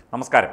നമസ്കാരം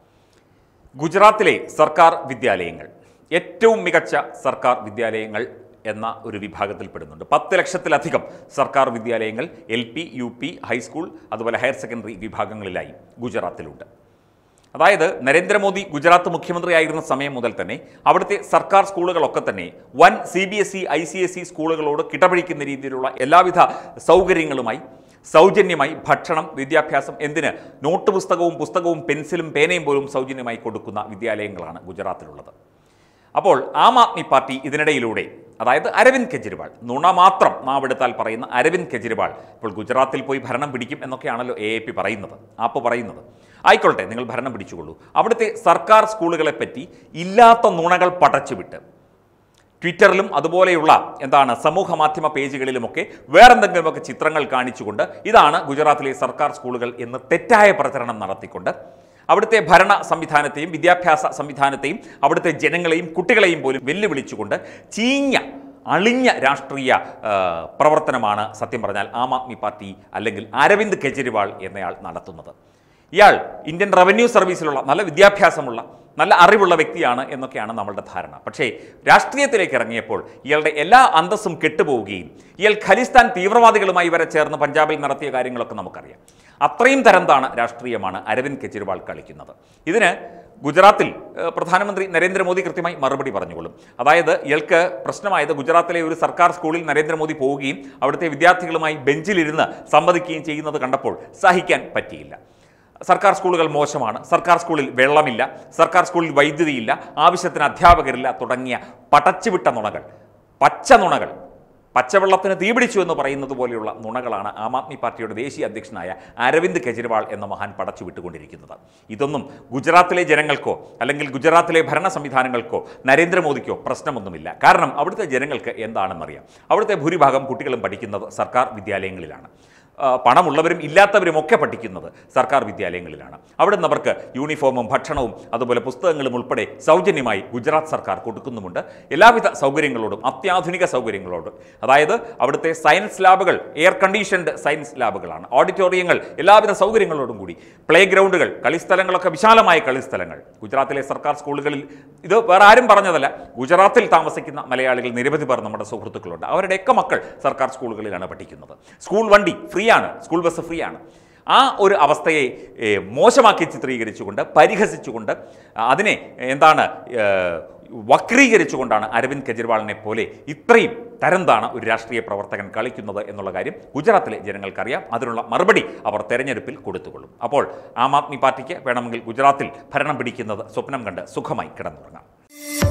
ഗുജറാത്തിലെ സർക്കാർ വിദ്യാലയങ്ങൾ ഏറ്റവും മികച്ച സർക്കാർ വിദ്യാലയങ്ങൾ എന്ന ഒരു വിഭാഗത്തിൽപ്പെടുന്നുണ്ട് പത്ത് ലക്ഷത്തിലധികം സർക്കാർ വിദ്യാലയങ്ങൾ L P U P high school അതുപോലെ ഹയർ സെക്കൻഡറി വിഭാഗങ്ങളിലായി ഗുജറാത്തിലുണ്ട് അതായത് നരേന്ദ്രമോദി ഗുജറാത്ത് മുഖ്യമന്ത്രിയായിരുന്ന സമയം മുതൽ തന്നെ അവിടുത്തെ സർക്കാർ സ്കൂളുകളൊക്കെ തന്നെ വൻ C B S E I C S E സ്കൂളുകളോട് കിടപിടിക്കുന്ന രീതിയിലുള്ള എല്ലാവിധ സൗകര്യങ്ങളുമായി സൗജന്യമായി ഭക്ഷണം വിദ്യാഭ്യാസം എന്തിന് നോട്ട് പുസ്തകവും പുസ്തകവും പെൻസിലും പേനയും പോലും സൗജന്യമായി കൊടുക്കുന്ന വിദ്യാലയങ്ങളാണ് ഗുജറാത്തിലുള്ളത് അപ്പോൾ ആം ആദ്മി പാർട്ടി ഇതിനിടയിലൂടെ അതായത് അരവിന്ദ് കെജ്രിവാൾ നുണ മാത്രം നാവെടുത്താൽ പറയുന്ന അരവിന്ദ് കെജ്രിവാൾ ഇപ്പോൾ ഗുജറാത്തിൽ പോയി ഭരണം പിടിക്കും എന്നൊക്കെയാണല്ലോ എ എ പി പറയുന്നത് ആപ്പ് പറയുന്നത് ആയിക്കോട്ടെ നിങ്ങൾ ഭരണം പിടിച്ചുകൊള്ളൂ അവിടുത്തെ സർക്കാർ സ്കൂളുകളെ പറ്റി ഇല്ലാത്ത നുണകൾ പടച്ചുവിട്ട് ട്വിറ്ററിലും അതുപോലെയുള്ള എന്താണ് സമൂഹ മാധ്യമ പേജുകളിലുമൊക്കെ വേറെന്തെങ്കിലുമൊക്കെ ചിത്രങ്ങൾ കാണിച്ചുകൊണ്ട് ഇതാണ് ഗുജറാത്തിലെ സർക്കാർ സ്കൂളുകൾ എന്ന് തെറ്റായ പ്രചരണം നടത്തിക്കൊണ്ട് അവിടുത്തെ ഭരണ സംവിധാനത്തെയും വിദ്യാഭ്യാസ സംവിധാനത്തെയും അവിടുത്തെ ജനങ്ങളെയും കുട്ടികളെയും പോലും വെല്ലുവിളിച്ചുകൊണ്ട് ചീഞ്ഞ അളിഞ്ഞ രാഷ്ട്രീയ ആ, പ്രവർത്തനമാണ് സത്യം പറഞ്ഞാൽ ആം ആദ്മി പാർട്ടി അല്ലെങ്കിൽ അരവിന്ദ് കെജ്രിവാൾ എന്നയാൾ നടത്തുന്നത് ഇയാൾ ഇന്ത്യൻ റവന്യൂ സർവീസിലുള്ള നല്ല വിദ്യാഭ്യാസമുള്ള നല്ല അറിവുള്ള വ്യക്തിയാണ് എന്നൊക്കെയാണ് നമ്മളുടെ ധാരണ പക്ഷേ രാഷ്ട്രീയത്തിലേക്ക് ഇറങ്ങിയപ്പോൾ ഇയാളുടെ എല്ലാ അന്തസ്സും കെട്ടുപോവുകയും ഇയാൾ ഖലിസ്ഥാൻ തീവ്രവാദികളുമായി വരെ ചേർന്ന് പഞ്ചാബിൽ നടത്തിയ കാര്യങ്ങളൊക്കെ നമുക്കറിയാം അത്രയും തരംതാണ് രാഷ്ട്രീയമാണ് അരവിന്ദ് കെജ്രിവാൾ കളിക്കുന്നത് ഇതിന് ഗുജറാത്തിൽ ഏഹ്, പ്രധാനമന്ത്രി നരേന്ദ്രമോദി കൃത്യമായി മറുപടി പറഞ്ഞുകൊള്ളും അതായത് ഇയാൾക്ക് പ്രശ്നമായത് ഗുജറാത്തിലെ ഒരു സർക്കാർ സ്കൂളിൽ നരേന്ദ്രമോദി പോവുകയും അവിടുത്തെ വിദ്യാർത്ഥികളുമായി ബെഞ്ചിലിരുന്ന് സംവദിക്കുകയും ചെയ്യുന്നത് കണ്ടപ്പോൾ സഹിക്കാൻ പറ്റിയില്ല സർക്കാർ സ്കൂളുകൾ മോശമാണ് സർക്കാർ സ്കൂളിൽ വെള്ളമില്ല സർക്കാർ സ്കൂളിൽ വൈദ്യുതിയില്ല ആവശ്യത്തിന് അധ്യാപകരില്ല തുടങ്ങിയ പടച്ചുവിട്ട നുണകൾ പച്ച നുണകൾ പച്ചവെള്ളത്തിന് തീപിടിച്ചു എന്ന് പറയുന്നത് പോലെയുള്ള നുണകളാണ് ആം ആദ്മി പാർട്ടിയുടെ ദേശീയ അധ്യക്ഷനായ അരവിന്ദ് കെജ്രിവാൾ എന്ന മഹാൻ പടച്ചു വിട്ടുകൊണ്ടിരിക്കുന്നത് ഇതൊന്നും ഗുജറാത്തിലെ ജനങ്ങൾക്കോ അല്ലെങ്കിൽ ഗുജറാത്തിലെ ഭരണ സംവിധാനങ്ങൾക്കോ നരേന്ദ്രമോദിക്കോ പ്രശ്നമൊന്നുമില്ല കാരണം അവിടുത്തെ ജനങ്ങൾക്ക് എന്താണെന്നറിയാം അവിടുത്തെ ഭൂരിഭാഗം കുട്ടികളും പഠിക്കുന്നത് സർക്കാർ വിദ്യാലയങ്ങളിലാണ് ആ, പണമുള്ളവരും ഇല്ലാത്തവരും ഒക്കെ പഠിക്കുന്നത് സർക്കാർ വിദ്യാലയങ്ങളിലാണ് അവിടെ നിന്ന് അവർക്ക് യൂണിഫോമും ഭക്ഷണവും അതുപോലെ പുസ്തകങ്ങളും ഉൾപ്പെടെ സൗജന്യമായി ഗുജറാത്ത് സർക്കാർ കൊടുക്കുന്നുമുണ്ട് എല്ലാവിധ സൗകര്യങ്ങളോടും അത്യാധുനിക സൗകര്യങ്ങളോടും അതായത് അവിടുത്തെ സയൻസ് ലാബുകൾ എയർ കണ്ടീഷൻഡ് സയൻസ് ലാബുകളാണ് ഓഡിറ്റോറിയങ്ങൾ എല്ലാവിധ സൗകര്യങ്ങളോടും കൂടി പ്ലേ ഗ്രൗണ്ടുകൾ കളിസ്ഥലങ്ങളൊക്കെ വിശാലമായ കളിസ്ഥലങ്ങൾ ഗുജറാത്തിലെ സർക്കാർ സ്കൂളുകളിൽ ഇത് വേറെ ആരും പറഞ്ഞതല്ല ഗുജറാത്തിൽ താമസിക്കുന്ന മലയാളികൾ നിരവധി പേർ നമ്മുടെ സുഹൃത്തുക്കളുണ്ട് അവരുടെയൊക്കെ മക്കൾ സർക്കാർ സ്കൂളുകളിലാണ് പഠിക്കുന്നത് സ്കൂൾ വണ്ടി ഫ്രീ ആണ് സ്കൂൾ ബസ് ഫ്രീ ആണ് ആ ഒരു അവസ്ഥയെ ഏ, മോശമാക്കി ചിത്രീകരിച്ചുകൊണ്ട് പരിഹസിച്ചുകൊണ്ട് അതിനെ എന്താണ് ഏ, വക്രീകരിച്ചുകൊണ്ടാണ് അരവിന്ദ് കെജ്രിവാളിനെ പോലെ ഇത്രയും തരംതാണ് ഒരു രാഷ്ട്രീയ പ്രവർത്തകൻ കളിക്കുന്നത് എന്നുള്ള കാര്യം ഗുജറാത്തിലെ ജനങ്ങൾക്കറിയാം അതിനുള്ള മറുപടി അവർ തെരഞ്ഞെടുപ്പിൽ കൊടുത്തുകൊള്ളും അപ്പോൾ ആം ആദ്മി പാർട്ടിക്ക് വേണമെങ്കിൽ ഗുജറാത്തിൽ ഭരണം പിടിക്കുന്നത് സ്വപ്നം കണ്ട് സുഖമായി കിടന്നുറങ്ങാം